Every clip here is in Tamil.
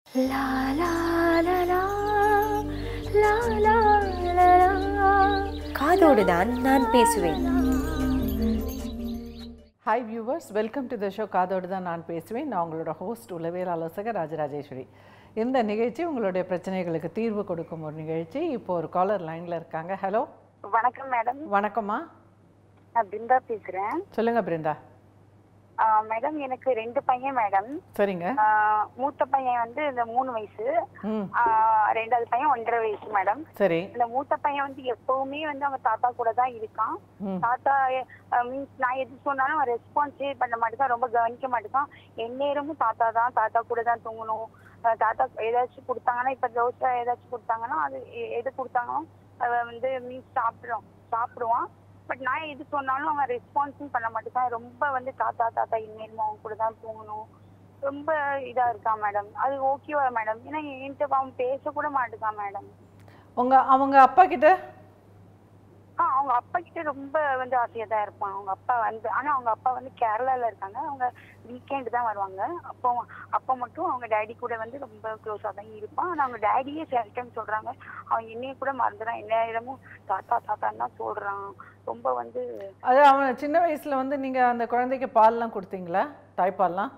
La la la la la la la la காதோடு தான் நான் பேசுவேன் hi viewers welcome to the show காதோடு தான் நான் பேசுவேன் நான் உங்களோட ஹோஸ்ட் உளவியல் ஆலோசகர் ராஜராஜேஸ்வரி இந்த நிகழ்ச்சி உங்களுடைய பிரச்சனைகளுக்கு தீர்வு கொடுக்கும் ஒரு நிகழ்ச்சி இப்போ ஒரு காலர் லைனில் இருக்காங்க ஹலோ வணக்கம் மேடம் வணக்கம்மா நான் பிருந்தா பேசுறேன் சொல்லுங்க பிருந்தா ஆ, மேடம் எனக்கு ரெண்டு பையன் மேடம் சரிங்க ஆ, மூத்த பையன் வந்து இந்த மூணு வயசு ம் ஆ, ரெண்டாவது பையன் ஒன்றரை வயசு மேடம் சரி இந்த மூத்த பையன் வந்து எப்பவுமே வந்து அவன் தாத்தா கூட தான் இருக்கான் ம் தாத்தா மீன்ஸ் நான் எது சொன்னாலும் அவன் ரெஸ்பான்ஸே பண்ண மாட்டேங்கான் ரொம்ப கவனிக்க மாட்டேங்கான் எந்நேரமும் தாத்தா தான் தாத்தா கூட தான் தூங்கணும் ஆ, தாத்தா ஏதாச்சும் கொடுத்தாங்கன்னா இப்ப தோசை ஏதாச்சும் கொடுத்தாங்கன்னா அது எ- எது கொடுத்தாங்களோ அவன் வந்து மீன்ஸ் சாப்பிடுவான் சாப்பிடுவான் பட் நான் எது சொன்னாலும் அவன் ரெஸ்பான்ஸும் பண்ண மாட்டேங்கான் ரொம்ப வந்து தாத்தா தாத்தா இந்நேரமும் அவன் கூட தான் தூங்கணும் ரொம்ப இதா இருக்கான் மேடம் அது ஓகேவா மேடம் ஏன்னா என்கிட்ட அவன் பேச கூட மாட்டேங்கான் மேடம் உங்க அவங்க அப்பா கிட்ட ஆ அவங்க அப்பா கிட்ட ரொம்ப வந்து ஆசையா தான் இருப்பான் அவங்க அப்பா வந்து ஆனா அவங்க அப்பா வந்து கேரளால இருக்காங்க அவங்க வீக்கெண்ட் தான் வருவாங்க அப்போ அப்பா மட்டும் அவங்க டேடி கூட வந்து ரொம்ப க்ளோஸா தான் இருப்பான் ஆனா அவங்க டேடியே சில டைம் சொல்றாங்க அவன் என்னைய கூட மறந்துடான் எல்லா இடமும் தாத்தா தாத்தான்னு தான் சொல்றான் ரொம்ப வந்து அது அவன் சின்ன வயசுல வந்து நீங்க அந்த குழந்தைக்கு பால்லாம் கொடுத்தீங்களா தாய்ப்பால்லாம்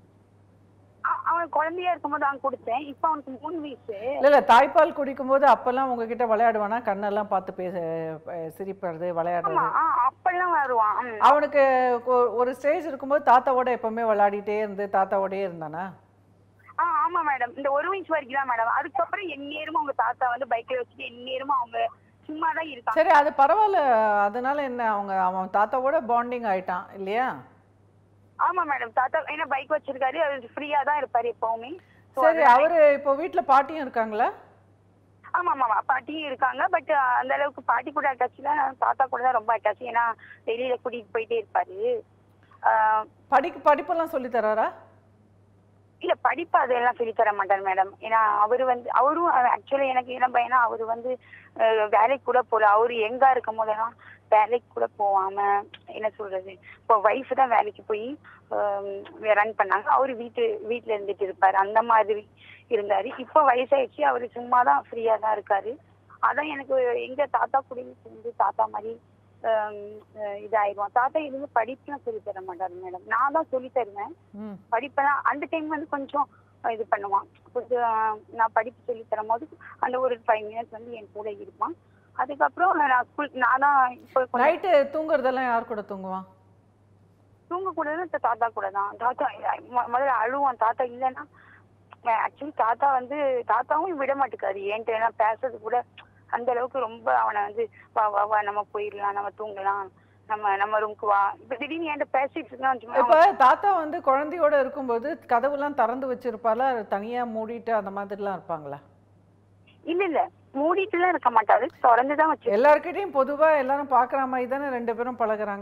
அ- அவன் குழந்தையா இருக்கும்போது அவன் கொடுத்தேன் இப்போ அவனுக்கு மூணு வயசு இல்ல இல்ல தாய்ப்பால் குடிக்கும்போது அப்பெல்லாம் உங்ககிட்ட விளையாடுவானா கண்ணெல்லாம் பார்த்து பேச அஹ் சிரிப்படுறது ஆமா விளையாடுறது ஆ அப்பெல்லாம் வருவான் ம். அவனுக்கு ஒ- ஒரு ஸ்டேஜ் இருக்கும்போது தாத்தாவோட எப்பவுமே விளையாடிட்டே இருந்து தாத்தாவோடயே இருந்தானா ஆ ஆமா மேடம் இந்த ஒரு வயசு வரைக்கும் தான் மேடம் அதுக்கப்புறம் எந்நேரமும் அவங்க தாத்தா வந்து பைக்ல வச்சுட்டு எந்நேரமும் அவங்க சும்மா தான் இருக்காங்க சரி அது பரவாயில்ல அதனால என்ன அவங்க அவன் தாத்தாவோட பாண்டிங் ஆயிட்டான் இல்லையா ஆமா மேடம் தாத்தா ஏன்னா பைக் வச்சிருக்காரு அவர் ஃப்ரீயா தான் இருப்பாரு எப்பவுமே So, சரி அதனால- அவரு இப்போ வீட்ல பாட்டியும் இருக்காங்களா ஆமா ஆமா பாட்டியும் இருக்காங்க பட் அந்த அளவுக்கு பாட்டி கூட அட்டாச்ல தாத்தா கூட தான் ரொம்ப அட்டாச் ஏன்னா வெளியில கூட்டிட்டு போயிட்டே இருப்பாரு ஆஹ் படிக்கு படிப்பெல்லாம் சொல்லி தராரா இல்ல படிப்பு அதெல்லாம் சொல்லி தர மாட்டார் மேடம் ஏன்னா அவரு வந்து அவரும் ஆக்சுவலி எனக்கு என்ன பையனா அவரு வந்து அஹ், வேலைக்கு கூட போல அவரு எங்கா இருக்கும் போதெல்லாம் வேலைக்கு கூட போகாம என்ன சொல்றது இப்போ ஒய்ஃப் தான் வேலைக்கு போய் ரன் பண்ணாங்க அவரு வீட்டு வீட்டுல இருந்துட்டு இருப்பாரு அந்த மாதிரி இருந்தாரு இப்போ வயசாயிடுச்சு அவரு சும்மா தான் ஃப்ரீயா தான் இருக்காரு அதான் எனக்கு எங்க தாத்தா கூட சேர்ந்து தாத்தா மாதிரி ஆம், அஹ், இதாயிடுவான் தாத்தா எதுவும் படிப்புலாம் சொல்லி தர மாட்டாரு மேடம் நான் தான் சொல்லி தருவேன் ம் படிப்பெல்லாம் அந்த டைம் வந்து கொஞ்சம் இது பண்ணுவான் கொஞ்சம் நான் படிப்பு சொல்லி தரும் போது அந்த ஒரு ஃபைவ் மினிட்ஸ் வந்து என் கூட இருப்பான் அதுக்கப்புறம் நான் ஸ்கூல் நான் தான் இப்போ கொஞ்சம் நைட்டு தூங்குறதெல்லாம் யார் கூட தூங்குவான் தூங்க கூட தாத்தா கூட தான் தாத்தா மொ- முதல்ல அழுவான் தாத்தா இல்லைன்னா ஆக்சுவலி தாத்தா வந்து தாத்தாவும் விட மாட்டேக்காரு என்கிட்ட எல்லாம் பேசுறது கூட அந்த அளவுக்கு ரொம்ப அவனை வந்து வா வா வா நம்ம போயிடலாம் நம்ம தூங்கலாம் நம்ம நம்ம ரூமுக்கு வா இப்ப திடீர்னு என்கிட்ட பேசிட்டு இருக்கான் சும்மா இப்ப தாத்தா வந்து குழந்தையோட இருக்கும்போது கதவுலாம் திறந்து வச்சிருப்பாளா தனியா மூடிட்டு அந்த மாதிரிலாம் இருப்பாங்களா இல்ல இல்ல மூடிட்டுலாம் இருக்க மாட்டாரு திறந்துதான் வச்சு எல்லார்கிட்டயும் பொதுவா எல்லாரும் பாக்குற மாதிரி தானே ரெண்டு பேரும் பழகுறாங்க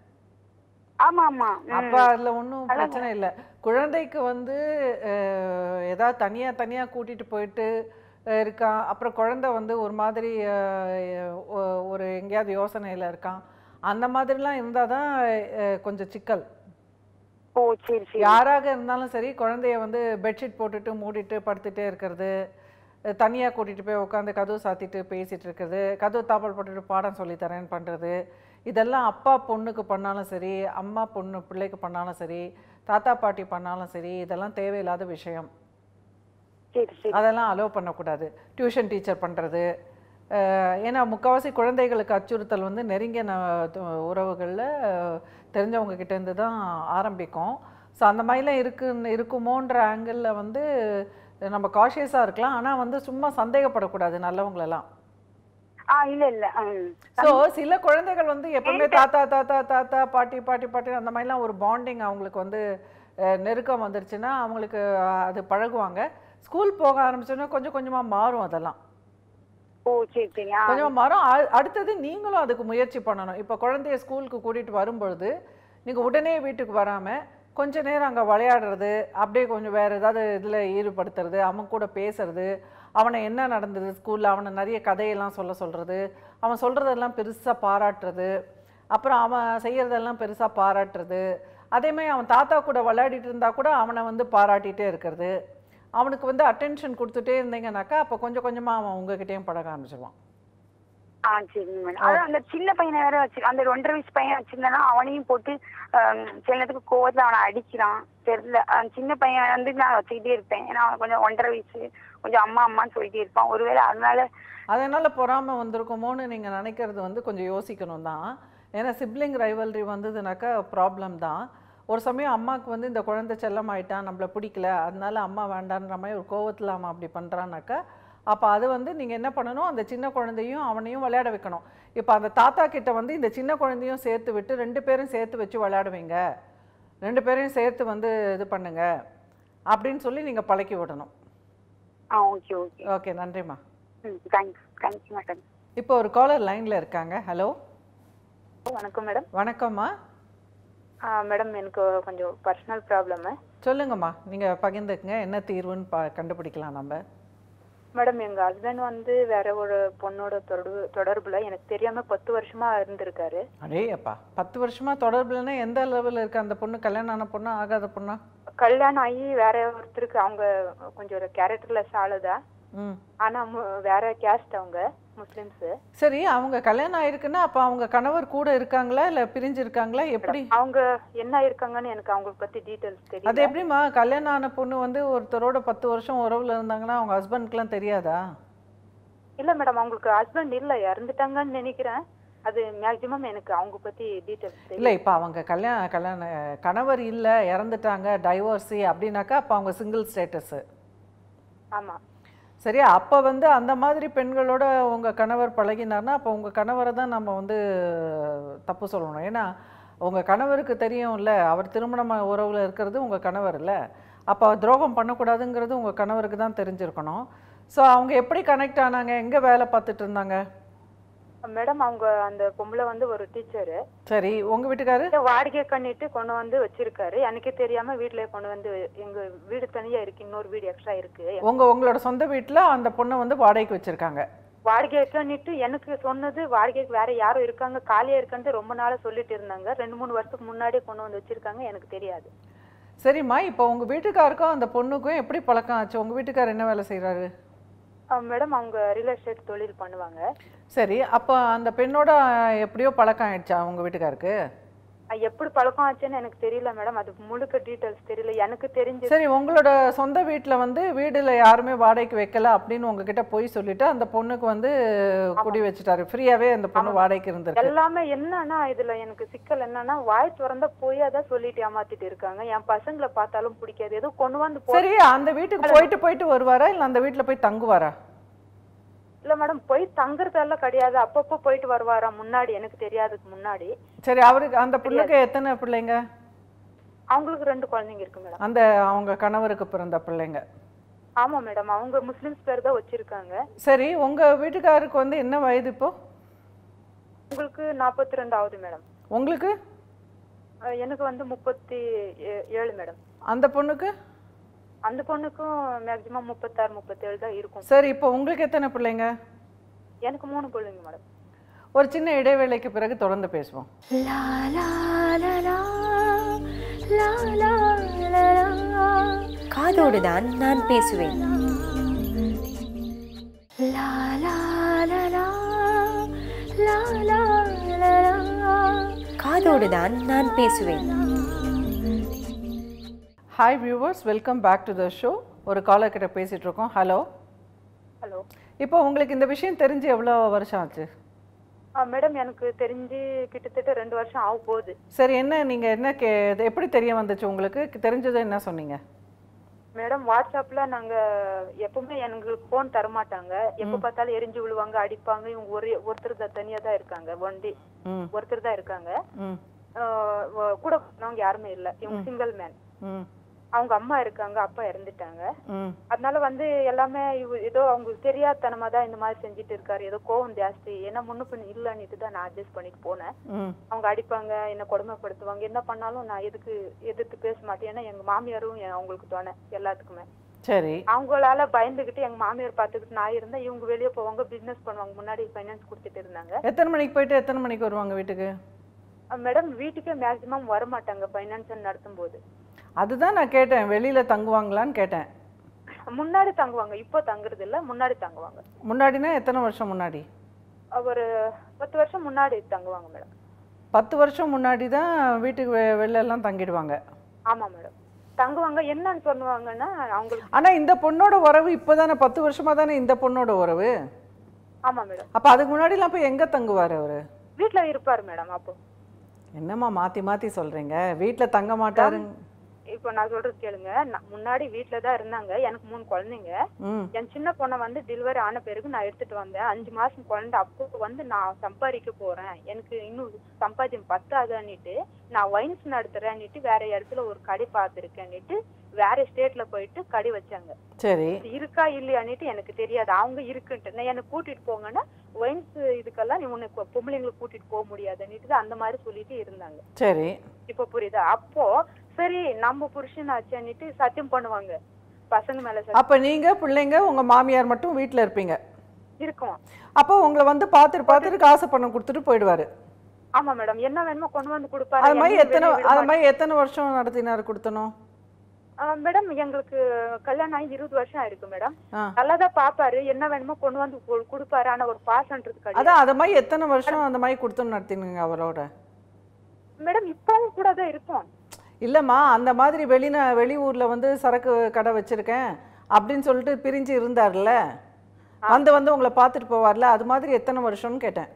ஆமா ஆமா ம். அப்ப அதுல ஒண்ணும் பிரச்சனை இல்ல குழந்தைக்கு வந்து அஹ், ஏதாவது தனியா தனியா கூட்டிட்டு போயிட்டு அஹ், இருக்கான் அப்புறம் குழந்தை வந்து ஒரு மாதிரி அஹ், ஒ- ஒரு எங்கேயாவது யோசனையில இருக்கான் அந்த மாதிரிலாம் இருந்தாதான் அஹ், கொஞ்சம் சிக்கல் ஓ சரி சரி யாராக இருந்தாலும் சரி குழந்தைய வந்து பெட்ஷீட் போட்டுட்டு மூடிட்டு படுத்துட்டே இருக்கிறது அஹ் தனியா கூட்டிட்டு போய் உட்காந்து கதவு சாத்திட்டு பேசிட்டு இருக்கிறது கதவு தாப்பால் போட்டுட்டு பாடம் சொல்லி தரேன்னு பண்றது இதெல்லாம் அப்பா பொண்ணுக்கு பண்ணாலும் சரி அம்மா பொண்ணு பிள்ளைக்கு பண்ணாலும் சரி தாத்தா பாட்டி பண்ணாலும் சரி இதெல்லாம் தேவையில்லாத விஷயம் சரி சரி அதெல்லாம் அலோவ் பண்ணக்கூடாது டியூஷன் டீச்சர் பண்ணுறது ஏன்னா முக்கால்வாசி குழந்தைகளுக்கு அச்சுறுத்தல் வந்து நெருங்கிய உறவுகளில் தெரிஞ்சவங்க கிட்டேருந்து தான் ஆரம்பிக்கும் ஸோ அந்த மாதிரிலாம் இருக்கு இருக்குமோன்ற ஆங்கிளில் வந்து நம்ம காஷியஸாக இருக்கலாம் ஆனால் வந்து சும்மா சந்தேகப்படக்கூடாது நல்லவங்களெல்லாம் ஆ இல்ல இல்ல ம். ஸோ சில குழந்தைகள் வந்து எப்பவுமே தாத்தா தாத்தா தாத்தா பாட்டி பாட்டி பாட்டி அந்த மாதிரிலாம் ஒரு பாண்டிங் அவங்களுக்கு வந்து அஹ், நெருக்கம் வந்துருச்சுன்னா அவங்களுக்கு அஹ், அது பழகுவாங்க ஸ்கூல் போக ஆரம்பிச்சோன்னா கொஞ்சம் கொஞ்சமா மாறும் அதெல்லாம் ஓ சரி சரி ஆ கொஞ்சம் மாறும் அ- அடுத்தது நீங்களும் அதுக்கு முயற்சி பண்ணணும் இப்போ குழந்தைய ஸ்கூலுக்கு கூட்டிட்டு வரும்பொழுது நீங்க உடனே வீட்டுக்கு வராம கொஞ்ச நேரம் அங்க விளையாடுறது அப்படியே கொஞ்சம் வேற ஏதாவது இதுல ஈடுபடுத்துறது அவன் கூட பேசுறது அவனை என்ன நடந்தது ஸ்கூல்ல அவனை நிறைய கதையெல்லாம் சொல்ல சொல்றது அவன் சொல்றதெல்லாம் பெருசா பாராட்டுறது அப்புறம் அவன் செய்யறதெல்லாம் பெருசா பாராட்டுறது அதே மாதிரி அவன் தாத்தா கூட விளையாடிட்டு இருந்தா கூட அவனை வந்து பாராட்டிட்டே இருக்கிறது அவனுக்கு வந்து அட்டென்ஷன் கொடுத்துட்டே இருந்தீங்கன்னாக்கா அப்போ கொஞ்சம் கொஞ்சமாக அவன் உங்ககிட்டயும் பழக ஆரம்பிச்சிருவான் ஆ சரிங்க மேடம் அதான் அந்த சின்ன பையனை வேற வச்சு அந்த ஒன்றரை வயசு பையன் வச்சிருந்தேன்னா அவனையும் போட்டு ஆம், சில நேரத்துக்கு கோவத்துல அவனை அடிக்கிறான் தெரியல அந்த சின்ன பையன் வந்து நான் வச்சுக்கிட்டே இருப்பேன் ஏன்னா அவன் கொஞ்சம் ஒன்றரை வயசு கொஞ்சம் அம்மா அம்மான்னு சொல்லிட்டே இருப்பான் ஒருவேளை அதனால அதனால் பொறாமை வந்திருக்குமோன்னு நீங்கள் நினைக்கிறது வந்து கொஞ்சம் யோசிக்கணும் தான் ஏன்னா சிப்ளிங் ரைவல்ரி வந்ததுனாக்கா ப்ராப்ளம் தான் ஒரு சமயம் அம்மாவுக்கு வந்து இந்த குழந்தை செல்லம் ஆயிட்டான் நம்மளை பிடிக்கல அதனால அம்மா வேண்டான்ற மாதிரி ஒரு கோவத்தில் அவன் அப்படி பண்ணுறான்னாக்கா அப்போ அது வந்து நீங்கள் என்ன பண்ணணும் அந்த சின்ன குழந்தையும் அவனையும் விளையாட வைக்கணும் இப்போ அந்த தாத்தா கிட்ட வந்து இந்த சின்ன குழந்தையும் சேர்த்து விட்டு ரெண்டு பேரும் சேர்த்து வச்சு விளையாடுவீங்க ரெண்டு பேரையும் சேர்த்து வந்து இது பண்ணுங்க அப்படின்னு சொல்லி நீங்கள் பழக்கி விடணும் ஆ ஓகே ஓகே ஓகே நன்றிம்மா ம் தேங்க்ஸ் தேங்க்ஸ் மேடம் இப்போ ஒரு காலர் லைனில் இருக்காங்க ஹலோ வணக்கம் மேடம் வணக்கம்மா மேடம் எனக்கு கொஞ்சம் பர்சனல் ப்ராப்ளமு சொல்லுங்கம்மா நீங்கள் பகிர்ந்துக்குங்க என்ன தீர்வுன்னு பா கண்டுபிடிக்கலாம் நம்ம மேடம் எங்க ஹஸ்பண்ட் வந்து வேற ஒரு பொண்ணோட தொடர்பு தொடர்புல எனக்கு தெரியாம பத்து வருஷமா இருந்திருக்காரு அடே அப்பா பத்து வருஷமா தொடர்புலன்னா எந்த லெவலில் இருக்கு அந்த பொண்ணு கல்யாணம் ஆன பொண்ணா ஆகாத பொண்ணா கல்யாணம் ஆகி வேற ஒருத்தருக்கு அவங்க கொஞ்சம் ஒரு கேரக்டர்லெஸ் ஆளுதான் ம் ஆனா மு- வேற கேஸ்ட் அவங்க முஸ்லிம்ஸ் சரி அவங்க கல்யாணம் ஆயிருக்குன்னா அப்போ அவங்க கணவர் கூட இருக்காங்களா இல்லை பிரிஞ்சு இருக்காங்களா எப்படி அவங்க என்ன இருக்காங்கன்னு எனக்கு அவங்கள பத்தி டீடைல்ஸ் அது தெரியல எப்படிம்மா கல்யாணம் ஆன பொண்ணு வந்து ஒருத்தரோட பத்து வருஷம் உறவுல இருந்தாங்கன்னா அவங்க ஹஸ்பண்ட்க்குலாம் தெரியாதா இல்ல மேடம் அவங்களுக்கு ஹஸ்பண்ட் இல்ல இறந்துட்டாங்கன்னு நினைக்கிறேன் அது மேக்சிமம் எனக்கு அவங்க பத்தி டீடைல்ஸ் தெரியல இல்லை இப்போ அவங்க கல்யாணம் கல்யாண கணவர் இல்லை இறந்துட்டாங்க டைவோர்ஸி அப்படின்னாக்கா அப்போ அவங்க சிங்கிள் ஸ்டேட்டஸு ஆமா சரி அப்போ வந்து அந்த மாதிரி பெண்களோட உங்கள் கணவர் பழகினார்னா அப்போ உங்கள் கணவரை தான் நம்ம வந்து தப்பு சொல்லணும் ஏன்னா உங்கள் கணவருக்கு தெரியும்ல அவர் திருமண உறவில் இருக்கிறது உங்கள் கணவர் இல்லை அப்போ துரோகம் பண்ணக்கூடாதுங்கிறது உங்கள் கணவருக்கு தான் தெரிஞ்சிருக்கணும் ஸோ அவங்க எப்படி கனெக்ட் ஆனாங்க எங்கே வேலை பார்த்துட்டு இருந்தாங்க மேடம் அவங்க அந்த பொம்பளை வந்து ஒரு டீச்சரு சரி உங்கள் வீட்டுக்காரு வாடகை கண்ணிட்டு கொண்டு வந்து வச்சிருக்காரு எனக்கே தெரியாம வீட்ல கொண்டு வந்து எங்க வீடு தனியா இருக்கு இன்னொரு வீடு எக்ஸ்ட்ரா இருக்கு உங்கள் உங்களோட சொந்த வீட்டில் அந்த பொண்ணை வந்து வாடகைக்கு வச்சுருக்காங்க வாடகை கண்ணிட்டு எனக்கு சொன்னது வாடகைக்கு வேற யாரும் இருக்காங்க காலியா இருக்கான்னு ரொம்ப நாளா சொல்லிட்டு இருந்தாங்க ரெண்டு மூணு வருஷத்துக்கு முன்னாடியே கொண்டு வந்து வச்சிருக்காங்க எனக்கு தெரியாது சரிம்மா இப்போ உங்கள் வீட்டுக்காருக்கும் அந்த பொண்ணுக்கும் எப்படி பழக்கம் ஆச்சு உங்கள் வீட்டுக்கார் என்ன வேலை செய்கிறாரு மேடம் அவங்க ரியல் எஸ்டேட் தொழில் பண்ணுவாங்க சரி அப்போ அந்த பெண்ணோட எப்படியோ பழக்கம் ஆயிடுச்சா உங்க வீட்டுக்காருக்கு அஹ் எப்படி பழக்கம் ஆச்சுன்னு எனக்கு தெரியல மேடம் அது முழுக்க டீடைல்ஸ் தெரியல எனக்கு தெரிஞ்சு சரி உங்களோட சொந்த வீட்டில் வந்து வீடுல யாருமே வாடகைக்கு வைக்கல அப்படின்னு உங்ககிட்ட போய் சொல்லிட்டு அந்த பொண்ணுக்கு வந்து குடி வச்சுட்டாரு ஃப்ரீயாவே அந்த பொண்ணு வாடகைக்கு இருந்திருக்கு எல்லாமே என்னன்னா இதுல எனக்கு சிக்கல் என்னன்னா வாய் திறந்தா போய் அதான் சொல்லிட்டு ஏமாத்திட்டு இருக்காங்க என் பசங்களை பார்த்தாலும் பிடிக்காது ஏதோ கொண்டு வந்து போ- சரி அந்த வீட்டுக்கு போயிட்டு போயிட்டு வருவாரா இல்லை அந்த வீட்டில் போய் தங்குவாரா இல்ல மேடம் போய் தங்குறதெல்லாம் கிடையாது அப்பப்போ போயிட்டு வருவாரா முன்னாடி எனக்கு தெரியாதுக்கு முன்னாடி சரி அவருக்கு அந்த பொண்ணுக்கு எத்தனை பிள்ளைங்க அவங்களுக்கு ரெண்டு குழந்தைங்க இருக்கு மேடம் அந்த அவங்க கணவருக்கு பிறந்த பிள்ளைங்க ஆமா மேடம் அவங்க முஸ்லிம்ஸ் பேர் தான் வச்சிருக்காங்க சரி உங்க வீட்டுக்காருக்கு வந்து என்ன வயது இப்போ உங்களுக்கு நாற்பத்தி ரெண்டு ஆகுது மேடம் உங்களுக்கு அஹ் எனக்கு வந்து முப்பத்தி ஏ- ஏழு மேடம் அந்த பொண்ணுக்கு அந்த பொண்ணுக்கும் மேக்சிமம் முப்பத்தாறு முப்பத்தேழு தான் இருக்கும் சரி இப்போ உங்களுக்கு எத்தனை பிள்ளைங்க எனக்கு மூணு பிள்ளைங்க மேடம் ஒரு சின்ன இடைவேளைக்கு பிறகு தொடர்ந்து பேசுவோம் La la la la la la la la காதோடு தான் நான் பேசுவேன் La la la la la la la la காதோடு தான் நான் பேசுவேன் hi viewers welcome back to the show ஒரு காலர் கிட்ட பேசிட்டு இருக்கோம் ஹலோ ஹலோ இப்போ உங்களுக்கு இந்த விஷயம் தெரிஞ்சு எவ்வளோ வருஷம் ஆச்சு மேடம் எனக்கு தெரிஞ்சு கிட்டத்தட்ட ரெண்டு வருஷம் ஆக போகுது சரி என்ன நீங்கள் என்ன கே இது எப்படி தெரிய வந்துச்சு உங்களுக்கு தெரிஞ்சது என்ன சொன்னீங்க மேடம் வாட்ஸ்அப்ல நாங்க எப்பவுமே எங்களுக்கு போன் தர மாட்டாங்க எப்ப பார்த்தாலும் எரிஞ்சு விழுவாங்க அடிப்பாங்க இவங்க ஒரு ஒருத்தர் தான் தனியா தான் இருக்காங்க ஒன்லி ம் ஒருத்தர் தான் இருக்காங்க ம் ஆஹ் வ- கூட பிறந்தவங்க யாருமே இல்ல இவங்க சிங்கிள் மேன் ம் அவங்க அம்மா இருக்காங்க அப்பா இறந்துட்டாங்க ம் அதனால வந்து எல்லாமே இவ- ஏதோ அவங்களுக்கு தெரியாதனமா தான் இந்த மாதிரி செஞ்சுட்டு இருக்காரு ஏதோ கோவம் ஜாஸ்தி ஏன்னா முன்ன பின்ன இல்லன்னுட்டு தான் நான் அட்ஜஸ்ட் பண்ணிட்டு போனேன் ம் அவங்க அடிப்பாங்க என்ன கொடுமைப்படுத்துவாங்க என்ன பண்ணாலும் நான் எதுக்கு எதிர்த்து பேச மாட்டேன் ஏன்னா எங்க மாமியாரும் என் அவங்களுக்கு துணை எல்லாத்துக்குமே சரி அவங்களால பயந்துகிட்டு எங்க மாமியார் பார்த்துக்கிட்டு நான் இருந்தேன் இவங்க வெளியே போவாங்க பிசினஸ் பண்ணுவாங்க முன்னாடி ஃபைனான்ஸ் கொடுத்துட்டு இருந்தாங்க எத்தனை மணிக்கு போயிட்டு எத்தனை மணிக்கு வருவாங்க வீட்டுக்கு மேடம் வீட்டுக்கே மேக்சிமம் வர மாட்டாங்க ஃபைனான்ஸ் நடத்தும் போது அதுதான் நான் கேட்டேன் வெளியில் தங்குவாங்களான்னு கேட்டேன் முன்னாடி தங்குவாங்க இப்போ தங்குறது இல்ல முன்னாடி தங்குவாங்க முன்னாடினா எத்தனை வருஷம் முன்னாடி ஒரு பத்து வருஷம் முன்னாடி தங்குவாங்க மேடம் பத்து வருஷம் முன்னாடி தான் வீட்டுக்கு வெ- வெளில எல்லாம் தங்கிடுவாங்க ஆமா மேடம் தங்குவாங்க என்னன்னு சொல்லுவாங்கன்னா அவங்களுக்கு ஆனா இந்த பொண்ணோட உறவு இப்போதானே பத்து வருஷமா தானே இந்த பொண்ணோட உறவு ஆமா மேடம் அப்ப அதுக்கு முன்னாடிலாம் போய் எங்க தங்குவாரு அவரு வீட்ல இருப்பாரு மேடம் அப்போ என்னம்மா மாத்தி மாத்தி சொல்றீங்க வீட்ல தங்க மாட்டாரு இப்போ நான் சொல்றது கேளுங்க நான் முன்னாடி வீட்ல தான் இருந்தாங்க எனக்கு மூணு குழந்தைங்க ம் என் சின்ன பொண்ணை வந்து டெலிவரி ஆன பிறகு நான் எடுத்துட்டு வந்தேன் அஞ்சு மாசம் குழந்தை அப்போ வந்து நான் சம்பாதிக்க போறேன் எனக்கு இன்னும் சம்பாத்தியம் பத்தாதுன்னுட்டு நான் வைன்ஸ் நடத்துறேன்னுட்டு வேற இடத்துல ஒரு கடை பார்த்துருக்கேன்னுட்டு வேற ஸ்டேட்ல போயிட்டு கடை வச்சாங்க சரி இது இருக்கா இல்லையான்னுட்டு எனக்கு தெரியாது அவங்க இருக்குன்ட்டு நான் எனக்கு கூட்டிட்டு போங்கன்னா வைன்ஸ் இதுக்கெல்லாம் நீ உனக்கு பொம்பளைங்களை கூட்டிட்டு போக முடியாதுன்னுட்டு அந்த மாதிரி சொல்லிட்டு இருந்தாங்க சரி இப்ப புரியுதா அப்போ சரி நம்ம புருஷன் ஆச்சுன்னுட்டு சத்தியம் பண்ணுவாங்க பசங்க மேல சத்தியம் அப்ப நீங்க பிள்ளைங்க உங்க மாமியார் மட்டும் வீட்ல இருப்பீங்க இருக்கும் அப்போ உங்களை வந்து பார்த்துட்டு பார்த்துட்டு காசு பணம் கொடுத்துட்டு போயிடுவாரு ஆமா மேடம் என்ன வேணுமோ கொண்டு வந்து கொடுப்பாரு அது மாதிரி என்னையும் எத்தனை வெளிய விட அது மாதிரி எத்தனை வருஷம் நடத்தினாரு கொடுத்தனும் ஆ, மேடம் எங்களுக்கு கல்யாணம் ஆகி இருபது வருஷம் ஆயிருக்கு மேடம் ஆ. நல்லாதான் பாப்பாரு என்ன வேணுமோ கொண்டு வந்து கொ- கொடுப்பாரு ஆனா ஒரு பாசன்றது கிடையாது அதான் அது மாதிரி எத்தனை வருஷம் அந்த மாதிரி கொடுத்தோன்னு நடத்தினுங்க அவரோட மேடம் இப்பவும் கூட தான் இருக்கும் இல்லைம்மா அந்த மாதிரி வெளிநா வெளியூர்ல வந்து சரக்கு கடை வச்சிருக்கேன் அப்படின்னு சொல்லிட்டு பிரிஞ்சு இருந்தார்ல வந்து வந்து உங்களை பார்த்துட்டு போவார்ல அது மாதிரி எத்தனை வருஷம்னு கேட்டேன்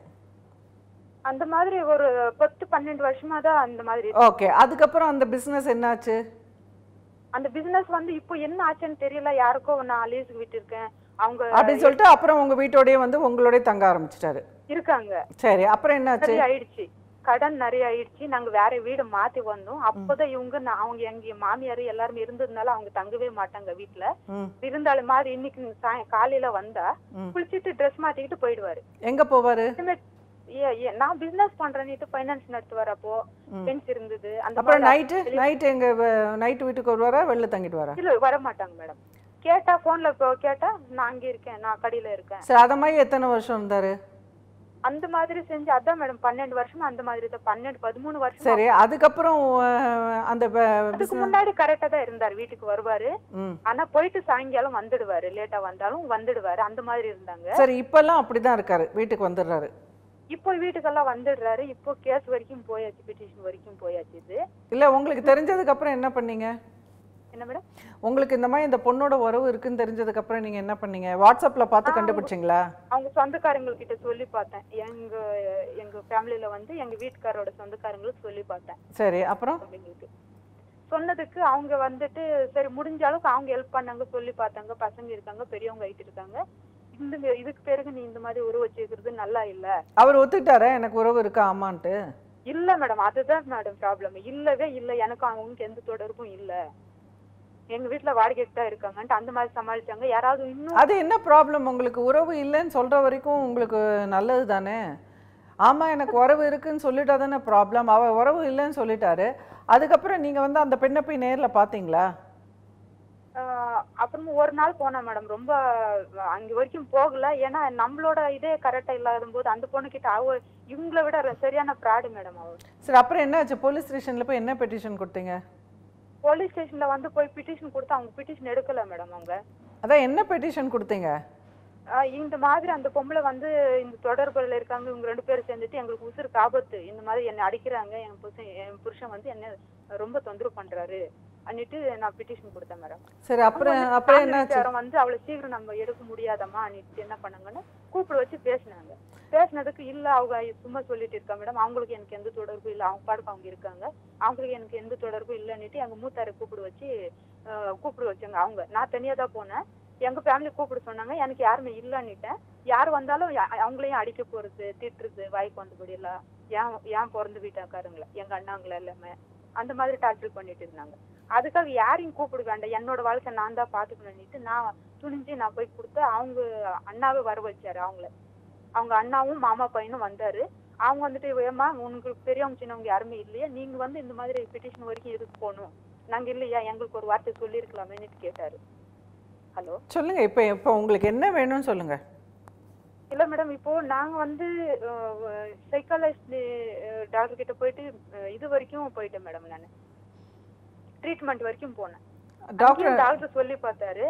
அந்த மாதிரி ஒரு பத்து பன்னெண்டு வருஷமா தான் அந்த மாதிரி இருக்கு. ஓகே அதுக்கப்புறம் அந்த பிசினஸ் என்னாச்சு அந்த பிசினஸ் வந்து இப்போ என்ன ஆச்சுன்னு தெரியல யாருக்கோ நான் லீஸுக்கு விட்டுருக்கேன் அவங்க அப்படின்னு சொல்லிட்டு அப்புறம் உங்க வீட்டோடயே வந்து உங்களோடய தங்க ஆரம்பிச்சிட்டாரு இருக்காங்க சரி அப்புறம் என்னாச்சு நிறைய ஆயிடுச்சு கடன் நிறைய ஆயிடுச்சு நாங்க வேற வீடு மாத்தி வந்தோம் அப்போதான் இவங்க நான் அவங்க எங்க மாமியார் எல்லாருமே இருந்ததுனால அவங்க தங்கவே மாட்டாங்க வீட்டுல ம் விருந்தாளி மாதிரி இன்னைக்கு சாய- காலையில வந்தா ம். குளிச்சிட்டு ட்ரெஸ் மாத்திக்கிட்டு போயிடுவாரு எங்க போவாரு இனிமே- ஏ- ஏ- நான் பிசினஸ் பண்றேன்னுட்டு ஃபைனான்ஸ் நடத்துவார் அப்போ ம். பென்ஸ் இருந்தது அந்த அப்புறம் மாதிரி நைட்டு நைட்டு எங்க நைட்டு வீட்டுக்கு வருவாரா வெளில தங்கிட்டு வரா இல்ல வர மாட்டாங்க மேடம் கேட்டா போன்ல கேட்டா நான் அங்க இருக்கேன் நான் கடையில இருக்கேன் சரி அத மாதிரி எத்தனை வருஷம் இருந்தாரு அந்த மாதிரி செஞ்சு அதான் மேடம் பன்னெண்டு வருஷம் அந்த மாதிரி தான் பன்னெண்டு பதிமூணு வருஷம் சரி அதுக்கப்புறம் அஹ், அந்த ப- அதுக்கு business- முன்னாடி கரெக்டா தான் இருந்தார் வீட்டுக்கு வருவாரு ம் ஆனா போயிட்டு சாயங்காலம் வந்துடுவாரு லேட்டா வந்தாலும் வந்துடுவாரு அந்த மாதிரி இருந்தாங்க சரி இப்பெல்லாம் அப்படிதான் இருக்காரு வீட்டுக்கு வந்துடுறாரு இப்போ வீட்டுக்கெல்லாம் வந்துடுறாரு இப்போ கேஸ் வரைக்கும் போயாச்சு பிட்டிஷன் வரைக்கும் போயாச்சு இது இல்ல உங்களுக்கு தெரிஞ்சதுக்கு அப்புறம் என்ன பண்ணீங்க என்ன மேடம் உங்களுக்கு இந்த மாதிரி இந்த பொண்ணோட உறவு இருக்குன்னு தெரிஞ்சதுக்கு அப்புறம் நீங்க என்ன பண்ணீங்க வாட்ஸ்அப்ல பார்த்து ஆ, கண்டுபிடிச்சிங்களா அவங்க சொந்தக்காரங்க கிட்ட சொல்லி பார்த்தேன் எங்க எங்க ஃபேமிலில வந்து எங்க வீட்டுக்காரோட சொந்தக்காரங்களுக்கு சொல்லி பார்த்தேன் சரி அப்புறம் அப்படிங்களுக்கு சொன்னதுக்கு அவங்க வந்துட்டு சரி முடிஞ்ச அளவுக்கு அவங்க ஹெல்ப் பண்ணாங்க சொல்லி பார்த்தாங்க பசங்க இருக்காங்க பெரியவங்க ஆயிட்டு இருக்காங்க இந்த இதுக்கு பிறகு நீ இந்த மாதிரி உருவ வச்சுக்கிறது நல்லா இல்ல அவர் ஒத்துக்கிட்டாரா எனக்கு உறவு இருக்கா ஆமான்ட்டு இல்ல மேடம் அதுதான் மேடம் ப்ராப்ளம் இல்லவே இல்ல எனக்கும் அவங்களுக்கு எந்த தொடர்பும் இல்ல எங்க வீட்டுல வாடகைக்கு தான் இருக்காங்கன்ட்டு அந்த மாதிரி சமாளிச்சாங்க யாராவது இன்னும் அது என்ன ப்ராப்ளம் உங்களுக்கு உறவு இல்லைன்னு சொல்ற வரைக்கும் உங்களுக்கு நல்லது தானே ஆமா எனக்கு உறவு இருக்குன்னு சொல்லிட்டா தானே ப்ராப்ளம் அவ உறவு இல்லைன்னு சொல்லிட்டாரு அதுக்கப்புறம் நீங்க வந்து அந்த பெண்ணை போய் நேர்ல பாத்தீங்களா ஆஹ் அப்புறமா ஒரு நாள் போனேன் மேடம் ரொம்ப அங்க வரைக்கும் போகல ஏன்னா நம்மளோட இதே கரெக்டா இல்லாத போது அந்த பொண்ணு கிட்ட அவ இவங்களை விட ர- சரியான ப்ராடு மேடம் அவ சரி அப்புறம் என்னாச்சு போலீஸ் ஸ்டேஷன்ல போய் என்ன பெட்டிஷன் கொடுத்தீங்க போலீஸ் ஸ்டேஷன்ல வந்து போய் பிட்டிஷன் கொடுத்து அவங்க பிட்டிஷன் எடுக்கல மேடம் அவங்க அதான் என்ன பெட்டிஷன் கொடுத்தீங்க ஆஹ் இந்த மாதிரி அந்த பொம்பளை வந்து இந்த தொடர்புல இருக்காங்க இவங்க ரெண்டு பேரும் சேர்ந்துட்டு எங்களுக்கு உசுருக்கு ஆபத்து இந்த மாதிரி என்னை அடிக்கிறாங்க என் புருஷன் என் புருஷன் வந்து என்ன ரொம்ப தொந்தரவு பண்றாரு அன்னிட்டு நான் பிட்டிஷன் கொடுத்தேன் மேடம் சரி அப்புறம் அப்புறம் என்னாச்சு வந்து அவளை சீக்கிரம் நம்ம எடுக்க முடியாதம்மா அன்னிட்டு என்ன பண்ணாங்கன்னு கூப்பிட வச்சு பேசினாங்க பேசினதுக்கு இல்ல அவங்க சும்மா சொல்லிட்டு இருக்கா மேடம் அவங்களுக்கு எனக்கு எந்த தொடர்பும் இல்ல அவங்க பாட்டுக்கு அவங்க இருக்காங்க அவங்களுக்கு எனக்கு எந்த தொடர்பும் இல்லைன்னுட்டு எங்க மூத்தாரை கூப்பிட வச்சு ஆஹ் கூப்பிட வச்சாங்க அவங்க நான் தனியா தான் போனேன் எங்க ஃபேமிலி கூப்பிட சொன்னாங்க எனக்கு யாருமே இல்லைன்னுட்டேன் யார் வந்தாலும் யா- அவங்களையும் அடிக்க போறது திட்டுறது வாய்க்கு வந்தபடி எல்லாம் ஏன் ஏன் பிறந்த வீட்டாக்காரங்கள எங்க அண்ணாங்கள எல்லாமே அந்த மாதிரி டார்ச்சர் பண்ணிட்டு இருந்தாங்க அதுக்காக யாரையும் கூப்பிட வேண்டாம் என்னோட வாழ்க்கை நான் தான் பாத்துக்கணும்னுட்டு நான் துணிஞ்சு நான் போய் கொடுத்து அவங்க அண்ணாவே வர வச்சாரு அவங்கள அவங்க அண்ணாவும் மாமா பையனும் வந்தாரு அவங்க வந்துட்டு ஏமா உங்களுக்கு பெரியவங்க சின்னவங்க யாருமே இல்லையா நீங்க வந்து இந்த மாதிரி பிட்டிஷன் வரைக்கும் எதுக்கு போகணும் நாங்க இல்லையா எங்களுக்கு ஒரு வார்த்தை சொல்லியிருக்கலாமேன்னு கேட்டாரு ஹலோ சொல்லுங்க இப்போ இப்போ உங்களுக்கு என்ன வேணும்னு சொல்லுங்க இல்ல மேடம் இப்போ நாங்க வந்து சைக்காலஜிஸ்ட் டாக்டர் கிட்ட போயிட்டு அஹ், இது வரைக்கும் போயிட்டேன் மேடம் நான் ட்ரீட்மெண்ட் வரைக்கும் போனேன் டாக்டர் டாக்டர் சொல்லி பார்த்தாரு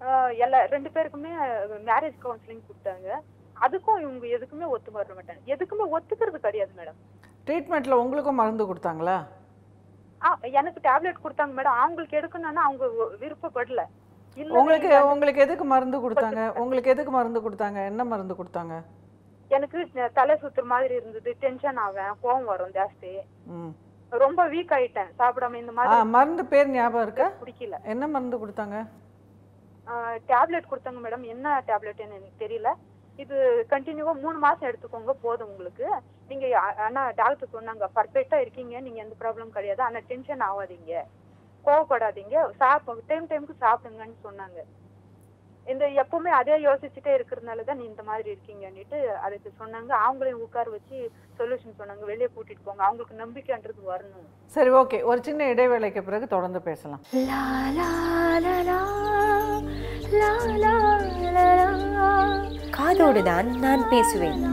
ஆஹ் எல்லா ரெண்டு பேருக்குமே மேரேஜ் கவுன்சிலிங் கொடுத்தாங்க அதுக்கும் இவங்க எதுக்குமே ஒத்து வர மாட்டாங்க எதுக்குமே ஒத்துக்கிறது கிடையாது மேடம் ட்ரீட்மெண்ட்டில் உங்களுக்கும் மருந்து கொடுத்தாங்களா ஆ எனக்கு டேப்லெட் கொடுத்தாங்க மேடம் அவங்களுக்கு எடுக்கணும்னா அவங்க வி- விருப்பப்படல இல்ல உங்களுக்கு நீங்க- உங்களுக்கு எதுக்கு மருந்து கொடுத்தாங்க உங்களுக்கு எதுக்கு மருந்து கொடுத்தாங்க என்ன மருந்து கொடுத்தாங்க எனக்கு தலை சுத்துற மாதிரி இருந்தது டென்ஷன் ஆவேன் கோவம் வரும் ஜாஸ்தி ம் ரொம்ப வீக் ஆயிட்டேன் சாப்பிடாம இந்த ஆ மாதிரி மருந்து பேர் ஞாபகம் இருக்கா பிடிக்கல என்ன மருந்து கொடுத்தாங்க டேப்லெட் கொடுத்தாங்க மேடம் என்ன டேப்லெட்னு எனக்கு தெரியல இது கண்டினியூவா மூணு மாசம் எடுத்துக்கோங்க போதும் உங்களுக்கு நீங்க ஆ- ஆனா டாக்டர் சொன்னாங்க பர்ஃபெக்டா இருக்கீங்க நீங்க எந்த ப்ராப்ளம் கிடையாது ஆனா டென்ஷன் ஆகாதீங்க கோவப்படாதீங்க சாப்பிட டைம் டைமுக்கு சாப்பிடுங்கன்னு சொன்னாங்க இந்த எப்பவுமே அதே யோசிச்சுட்டே இருக்கிறதுனால தான் நீ இந்த மாதிரி இருக்கீங்கன்னுட்டு அதுக்கு சொன்னாங்க அவங்களையும் உட்கார வச்சு சொல்யூஷன் சொன்னாங்க வெளியே கூட்டிட்டு போங்க அவங்களுக்கு நம்பிக்கைன்றது வரணும் சரி ஓகே ஒரு சின்ன இடைவேளைக்கு பிறகு தொடர்ந்து பேசலாம் La la la la la la la la காதோடுதான் நான் பேசுவேன்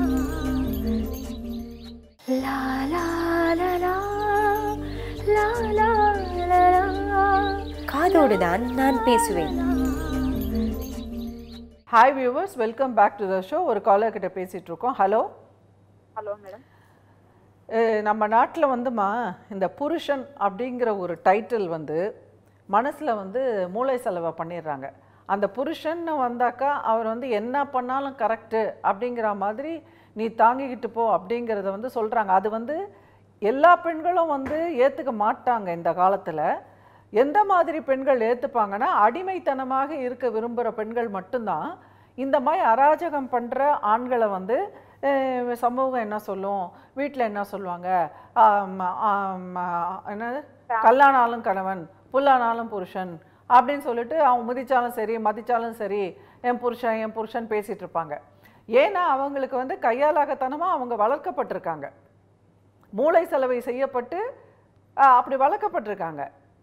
La la la la la la la la காதோடுதான் நான் பேசுவேன் hi viewers welcome back to the show ஒரு காலர் கிட்ட பேசிட்டு இருக்கோம் ஹலோ ஹலோ மேடம் நம்ம நாட்டில் வந்துமா இந்த புருஷன் அப்படிங்கிற ஒரு டைட்டில் வந்து மனசில் வந்து மூளை செலவை பண்ணிடுறாங்க அந்த புருஷன்னு வந்தாக்கா அவர் வந்து என்ன பண்ணாலும் கரெக்டு அப்படிங்கிற மாதிரி நீ தாங்கிக்கிட்டு போ அப்படிங்கிறத வந்து சொல்கிறாங்க அது வந்து எல்லா பெண்களும் வந்து ஏற்றுக்க மாட்டாங்க இந்த காலத்தில் எந்த மாதிரி பெண்கள் ஏற்றுப்பாங்கன்னா அடிமைத்தனமாக இருக்க விரும்புகிற பெண்கள் மட்டும்தான் இந்த மாதிரி அராஜகம் பண்ணுற ஆண்களை வந்து அஹ், சமூகம் என்ன சொல்லும் வீட்டில் என்ன சொல்லுவாங்க ஆம், ஆம், என்னது கல்லானாலும் கணவன் புல்லானாலும் புருஷன் அப்படின்னு சொல்லிட்டு அவன் மிதிச்சாலும் சரி மதிச்சாலும் சரி என் புருஷன் என் புருஷன் பேசிட்டு இருப்பாங்க ஏன்னா அவங்களுக்கு வந்து கையாலாகத்தனமாக அவங்க வளர்க்கப்பட்டிருக்காங்க மூளை செலவை செய்யப்பட்டு ஆஹ், அப்படி வளர்க்கப்பட்டிருக்காங்க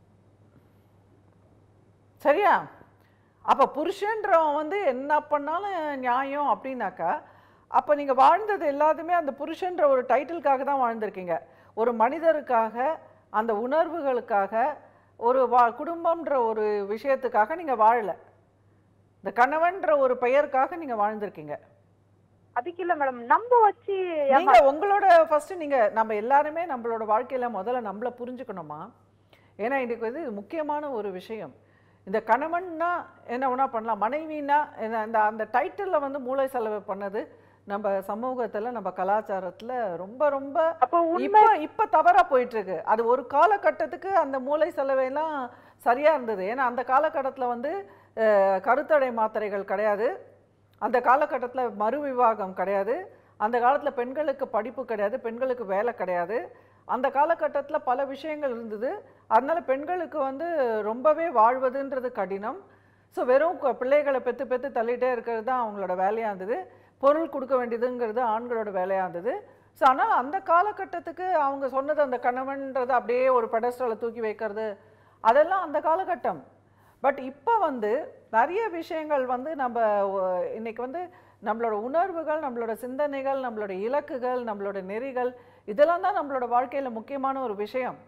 சரியா அப்போ புருஷன்றவன் வந்து என்ன பண்ணாலும் நியாயம் அப்படின்னாக்கா அப்போ நீங்கள் வாழ்ந்தது எல்லாத்துமே அந்த புருஷன்ற ஒரு டைட்டிலுக்காக தான் வாழ்ந்திருக்கீங்க ஒரு மனிதருக்காக அந்த உணர்வுகளுக்காக ஒரு வா குடும்பம்ன்ற ஒரு விஷயத்துக்காக நீங்கள் வாழல இந்த கணவன்ற ஒரு பெயருக்காக நீங்கள் வாழ்ந்திருக்கீங்க அதுக்கு இல்ல மேடம் நம்ம வச்சு நீங்க உங்களோட ஃபர்ஸ்ட் நீங்க நம்ம எல்லாருமே நம்மளோட வாழ்க்கையில முதல்ல நம்மள புரிஞ்சுக்கணுமா ஏன்னா இன்னைக்கு வந்து இது முக்கியமான ஒரு விஷயம் இந்த கணவன்னா என்ன வேணா பண்ணலாம் மனைவினா என்ன அந்த அந்த டைட்டிலில் வந்து மூளை செலவு பண்ணது நம்ம சமூகத்துல நம்ம கலாச்சாரத்துல ரொம்ப ரொம்ப அப்போ உண்மை இப்போ இப்போ தவறா போயிட்டு இருக்கு அது ஒரு காலகட்டத்துக்கு அந்த மூளை செலவையெல்லாம் சரியா இருந்தது ஏன்னா அந்த காலகட்டத்துல வந்து அஹ், கருத்தடை மாத்திரைகள் கிடையாது அந்த காலகட்டத்தில் மறு விவாகம் கிடையாது அந்த காலத்தில் பெண்களுக்கு படிப்பு கிடையாது பெண்களுக்கு வேலை கிடையாது அந்த காலகட்டத்தில் பல விஷயங்கள் இருந்தது அதனால பெண்களுக்கு வந்து ரொம்பவே வாழ்வதுன்றது கடினம் ஸோ வெறும் கு- பிள்ளைகளை பெற்று பெற்று தள்ளிட்டே இருக்கிறது தான் அவங்களோட வேலையாக இருந்தது பொருள் கொடுக்க வேண்டியதுங்கிறது ஆண்களோட வேலையாக இருந்தது ஸோ ஆனால் அந்த காலகட்டத்துக்கு அவங்க சொன்னது அந்த கணவன்றது அப்படியே ஒரு பெடஸ்டலை தூக்கி வைக்கிறது அதெல்லாம் அந்த காலகட்டம் பட் இப்போ வந்து நிறைய விஷயங்கள் வந்து நம்ம ஒ- இன்னைக்கு வந்து நம்மளோட உணர்வுகள் நம்மளோட சிந்தனைகள் நம்மளோட இலக்குகள் நம்மளோட நெறிகள் இதெல்லாம் தான் நம்மளோட வாழ்க்கையில் முக்கியமான ஒரு விஷயம்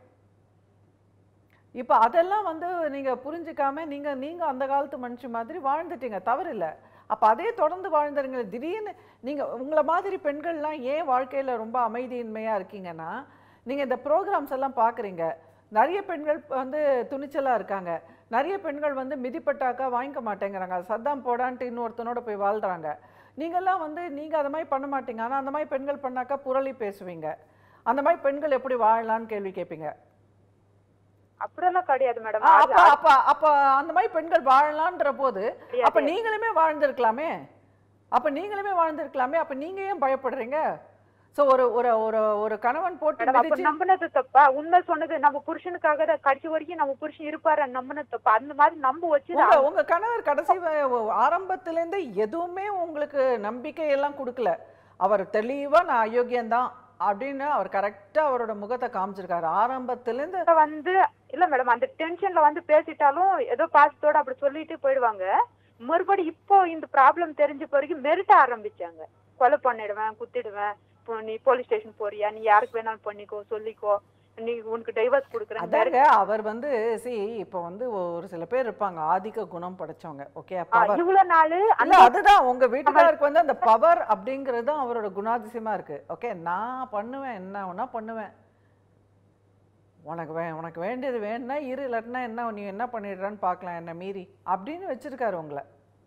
இப்போ அதெல்லாம் வந்து நீங்கள் புரிஞ்சுக்காம நீங்கள் நீங்கள் அந்த காலத்து மனுஷன் மாதிரி வாழ்ந்துட்டீங்க தவறில்லை அப்போ அதே தொடர்ந்து வாழ்ந்துருங்க திடீர்னு நீங்கள் உங்களை மாதிரி பெண்கள்லாம் ஏன் வாழ்க்கையில் ரொம்ப அமைதியின்மையாக இருக்கீங்கன்னா நீங்கள் இந்த ப்ரோக்ராம்ஸ் எல்லாம் பார்க்குறீங்க நிறைய பெண்கள் வந்து துணிச்சலாக இருக்காங்க நிறைய பெண்கள் வந்து மிதிப்பட்டாக்கா வாங்கிக்க மாட்டேங்கிறாங்க சத்தாம் போடான்ட்டு இன்னொருத்தனோட போய் வாழ்கிறாங்க நீங்கள்லாம் வந்து நீங்கள் அதை மாதிரி பண்ண மாட்டீங்க ஆனால் அந்த மாதிரி பெண்கள் பண்ணாக்கா புரளி பேசுவீங்க அந்த மாதிரி பெண்கள் எப்படி வாழலான்னு கேள்வி கேட்பீங்க அப்படியெல்லாம் கிடையாது மேடம் ஆ, அப்ப அப்ப அப்ப அந்த மாதிரி பெண்கள் வாழலான்ற போது அப்ப நீங்களுமே வாழ்ந்திருக்கலாமே அப்ப நீங்களுமே வாழ்ந்திருக்கலாமே அப்ப நீங்க ஏன் பயப்படுறீங்க சோ ஒரு ஒரு ஒரு ஒரு கணவன் போட்டு மேடம் அப்ப மிதிச்சு நம்பினது தப்பா உண்மை சொன்னது நம்ம புருஷனுக்காக தான் கடைசி வரைக்கும் நம்ம புருஷன் இருப்பாரு நம்பினது தப்பா அந்த மாதிரி நம்ப வச்சு உங்க உங்க கணவர் கடைசி வ- ஆரம்பத்துல இருந்து எதுவுமே உங்களுக்கு நம்பிக்கை எல்லாம் கொடுக்கல அவர் தெளிவா நான் அயோக்கியம்தான் அப்படின்னு அவர் கரெக்டா அவரோட முகத்தை காமிச்சிருக்காரு ஆரம்பத்துல இருந்து தான் வந்து இல்ல மேடம் அந்த டென்ஷன்ல வந்து பேசிட்டாலும் ஏதோ பாசத்தோட அப்படி சொல்லிட்டு போயிடுவாங்க மறுபடி இப்போ இந்த ப்ராப்ளம் தெரிஞ்ச பிறகு மெரிட்ட ஆரம்பிச்சாங்க கொலை பண்ணிடுவேன் குத்திடுவேன் இப்போ நீ போலீஸ் ஸ்டேஷன் போறியா நீ யாருக்கு வேணாலும் பண்ணிக்கோ சொல்லிக்கோ நீ உனக்கு டைவர்ஸ் கொடுக்குறேன் அதாங்க அவர் வந்து சி இப்போ வந்து ஒரு சில பேர் இருப்பாங்க ஆதிக்க குணம் படைச்சவங்க ஓகே பவர் இவ்வளவு நாள் இல்ல அதுதான் உங்க வீட்டுக்காருக்கு வந்து அந்த பவர் அப்படிங்கிறது தான் அவரோட குணாதிசயமா இருக்கு ஓகே நான் பண்ணுவேன் என்ன வேணா பண்ணுவேன் உனக்கு வே உனக்கு வேண்டியது வேணும்னா இரு இல்லாட்டினா என்ன நீ என்ன பண்ணிடுறான்னு பார்க்கலாம் என்ன மீறி அப்படின்னு வச்சிருக்காரு உங்களை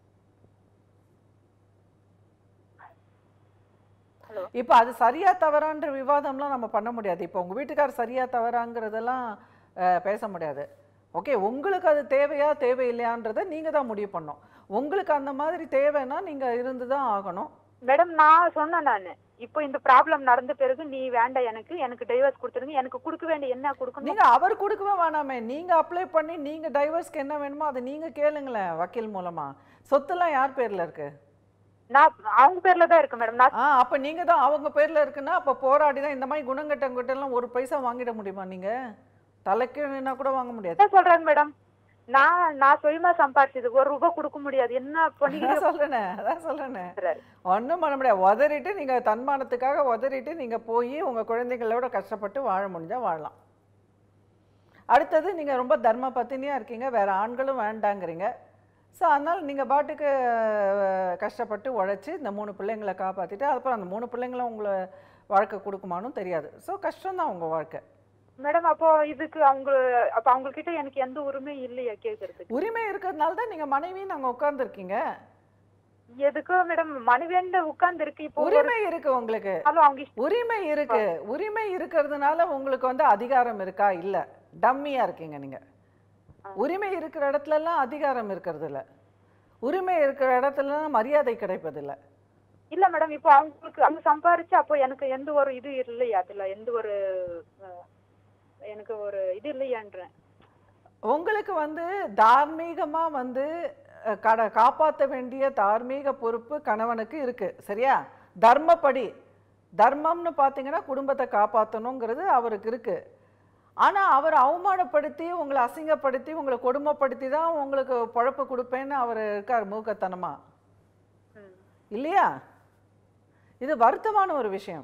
Hello. இப்போ அது சரியா தவறான்ற விவாதம்லாம் நம்ம பண்ண முடியாது இப்போ உங்க வீட்டுக்கார் சரியா தவறாங்கிறதெல்லாம் அஹ், பேச முடியாது ஓகே உங்களுக்கு அது தேவையா தேவையில்லையான்றதை நீங்க தான் முடிவு பண்ணணும் உங்களுக்கு அந்த மாதிரி தேவைன்னா நீங்க இருந்து தான் ஆகணும் மேடம் நான் சொன்னேன் நானு இப்போ இந்த ப்ராப்ளம் நடந்த பிறகு நீ வேண்டாம் எனக்கு எனக்கு டைவர்ஸ் கொடுத்துருங்க எனக்கு கொடுக்க வேண்டிய என்ன கொடுக்கணும் நீங்க அவர் கொடுக்கவே வேணாமே நீங்க அப்ளை பண்ணி நீங்க டைவர்ஸ்க்கு என்ன வேணுமோ அதை நீங்க கேளுங்களேன் வக்கீல் மூலமா சொத்துலாம் யார் பேர்ல இருக்கு நான் அவங்க பேர்ல தான் இருக்கு மேடம் நான் ஆ அப்ப நீங்க தான் அவங்க பேர்ல இருக்குன்னா அப்ப போராடி தான் இந்த மாதிரி குணங்கட்டங்கிட்ட எல்லாம் ஒரு பைசா வாங்கிட முடியுமா நீங்க தலைக்கு நின்னா கூட வாங்க முடியாது என்ன சொல்றேன் மேடம் நான் நான் சுயமா சம்பாரிச்சது ஒரு ரூபாய் கொடுக்க முடியாது என்ன அதான் பண்ணிக்கிறேன் சொல்றேனே அதான் சொல்றேனே ஒண்ணும் பண்ண முடியாது உதறிட்டு நீங்க தன்மானத்துக்காக உதறிட்டு நீங்க போய் உங்க குழந்தைகளோட கஷ்டப்பட்டு வாழ முடிஞ்சா வாழலாம் அடுத்தது நீங்க ரொம்ப தர்ம பத்தினியா இருக்கீங்க வேற ஆண்களும் வேண்டாங்கிறீங்க ஸோ அதனால் நீங்கள் பாட்டுக்கு அஹ், கஷ்டப்பட்டு உழைச்சி இந்த மூணு பிள்ளைங்களை காப்பாற்றிட்டு அதுக்கப்புறம் அந்த மூணு பிள்ளைங்களும் உங்களை வாழ்க்கை கொடுக்குமானும் தெரியாது ஸோ கஷ்டம்தான் உங்கள் வாழ்க்கை மேடம் அப்போ இதுக்கு அவங்க அப்ப அவங்க கிட்ட எனக்கு எந்த உரிமை இல்லையா கேக்குறதுக்கு உரிமை இருக்கிறதுனால தான் நீங்கள் மனைவின்னு அங்கே உட்காந்துருக்கீங்க எதுக்கோ மேடம் மனைவியண்ட உட்கார்ந்து இருக்கு இப்போ ஒரு உரிமை இருக்கு உங்களுக்கு நாளும் அவங்க இஷ்டம் உரிமை இருக்கு உரிமை இருக்கிறதுனால உங்களுக்கு வந்து அதிகாரம் இருக்கா இல்ல டம்மியா இருக்கீங்க நீங்க உரிமை இருக்கிற இடத்துல எல்லாம் அதிகாரம் இருக்கிறது இல்ல உரிமை இருக்கிற இடத்துல எல்லாம் மரியாதை கிடைப்பது இல்ல இல்ல மேடம் இப்போ அவங்களுக்கு அவங்க சம்பாரிச்சு அப்போ எனக்கு எந்த ஒரு இது இல்லையா அதுல எந்த ஒரு அஹ், எனக்கு ஒரு இது இல்லையான்றேன் உங்களுக்கு வந்து தார்மீகமா வந்து அஹ், கட காப்பாற்ற வேண்டிய தார்மீக பொறுப்பு கணவனுக்கு இருக்கு சரியா தர்மப்படி தர்மம்னு பார்த்தீங்கன்னா குடும்பத்தை காப்பாற்றணுங்கிறது அவருக்கு இருக்கு ஆனா அவர் அவமானப்படுத்தி உங்களை அசிங்கப்படுத்தி உங்களை கொடுமைப்படுத்தி தான் உங்களுக்கு பொழப்பு கொடுப்பேன்னு அவர் இருக்கார் மூக்கத்தனமா ம். இல்லையா இது வருத்தமான ஒரு விஷயம்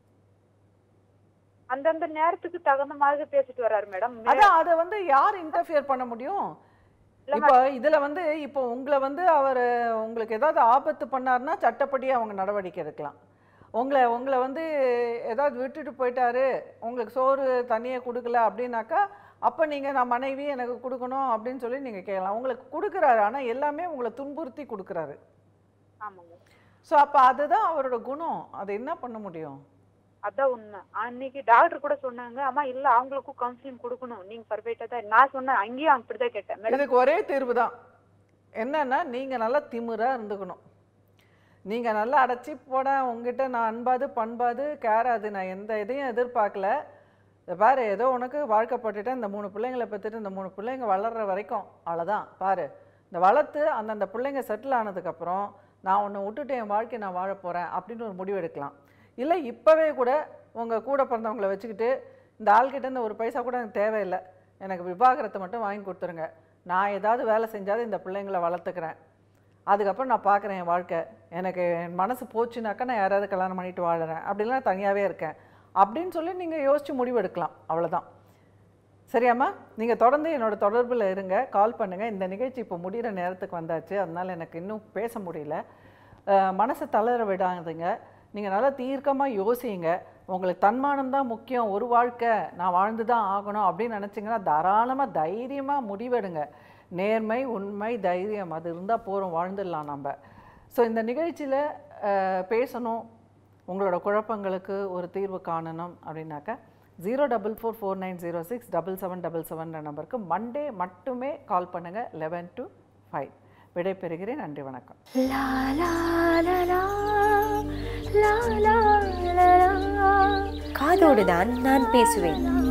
அந்தந்த நேரத்துக்கு தகுந்த மாதிரி பேசிட்டு வர்றாரு மேடம் அதான் அதை வந்து யார் இன்டர்ஃபியர் பண்ண முடியும் இல்ல இப்போ இதுல வந்து இப்போ உங்களை வந்து அவர் உங்களுக்கு ஏதாவது ஆபத்து பண்ணாருன்னா சட்டப்படி அவங்க நடவடிக்கை எடுக்கலாம் உங்களை உங்களை வந்து ஏதாவது விட்டுட்டு போயிட்டாரு உங்களுக்கு சோறு தண்ணியை கொடுக்கல அப்படின்னாக்கா அப்போ நீங்கள் நான் மனைவி எனக்கு கொடுக்கணும் அப்படின்னு சொல்லி நீங்கள் கேட்கலாம் உங்களுக்கு கொடுக்குறாரு ஆனால் எல்லாமே உங்களை துன்புறுத்தி கொடுக்குறாரு ஆமாங்க ஸோ அப்போ அதுதான் அவரோட குணம் அதை என்ன பண்ண முடியும் அதான் உண்மை அன்னைக்கு டாக்டர் கூட சொன்னாங்க அம்மா இல்ல அவங்களுக்கும் கவுன்சிலிங் கொடுக்கணும் நீங்க பர்ஃபெக்டா தான் நான் சொன்னேன் அங்கேயும் அப்படிதான் கேட்டேன் மேடம் இதுக்கு ஒரே தீர்வு தான் என்னன்னா நீங்கள் நல்லா திமிராக இருந்துக்கணும் நீங்கள் நல்லா அடைச்சி போட உங்ககிட்ட நான் அன்பாது பண்பாது கேராது நான் எந்த இதையும் எதிர்பார்க்கல இதை பாரு ஏதோ உனக்கு வாழ்க்கப்பட்டுட்டேன் இந்த மூணு பிள்ளைங்களை பெற்றுட்டு இந்த மூணு பிள்ளைங்க வளர்ற வரைக்கும் அவ்வளோதான் பாரு இந்த வளர்த்து அந்தந்த பிள்ளைங்க செட்டில் ஆனதுக்கப்புறம் நான் உன்னை விட்டுட்டு என் வாழ்க்கையை நான் வாழ போகிறேன் அப்படின்னு ஒரு முடிவு எடுக்கலாம் இல்லை இப்போவே கூட உங்கள் கூட பிறந்தவங்கள வச்சுக்கிட்டு இந்த ஆள்கிட்ட இருந்து ஒரு பைசா கூட எனக்கு தேவையில்லை எனக்கு விவாகரத்தை மட்டும் வாங்கி கொடுத்துருங்க நான் ஏதாவது வேலை செஞ்சாவது இந்த பிள்ளைங்களை வளர்த்துக்கிறேன் அதுக்கப்புறம் நான் பார்க்குறேன் என் வாழ்க்கை எனக்கு என் மனசு போச்சுனாக்கா நான் யாராவது கல்யாணம் பண்ணிட்டு வாழுறேன் அப்படிலாம் தனியாகவே இருக்கேன் அப்படின்னு சொல்லி நீங்கள் யோசித்து முடிவெடுக்கலாம் அவ்வளவுதான் சரியாம்மா நீங்கள் தொடர்ந்து என்னோட தொடர்பில் இருங்க கால் பண்ணுங்கள் இந்த நிகழ்ச்சி இப்போ முடிகிற நேரத்துக்கு வந்தாச்சு அதனால் எனக்கு இன்னும் பேச முடியல அஹ், மனசை தளர விடாதுங்க நீங்கள் நல்லா தீர்க்கமாக யோசிங்க உங்களுக்கு தன்மானம் தான் முக்கியம் ஒரு வாழ்க்கை நான் வாழ்ந்து தான் ஆகணும் அப்படின்னு நினச்சிங்கன்னா தாராளமாக தைரியமாக முடிவெடுங்க நேர்மை உண்மை தைரியம் அது இருந்தால் போகிறோம் வாழ்ந்துடலாம் நம்ம ஸோ இந்த நிகழ்ச்சியில் பேசணும் உங்களோட குழப்பங்களுக்கு ஒரு தீர்வு காணணும் அப்படின்னாக்கா zero double four four nine zero six double seven double செவன்ற நம்பருக்கு மண்டே மட்டுமே கால் பண்ணுங்கள் லெவன் டு ஃபைவ் விடைபெறுகிறேன் நன்றி வணக்கம் La la la la la la la la காதோடு தான் நான் பேசுவேன்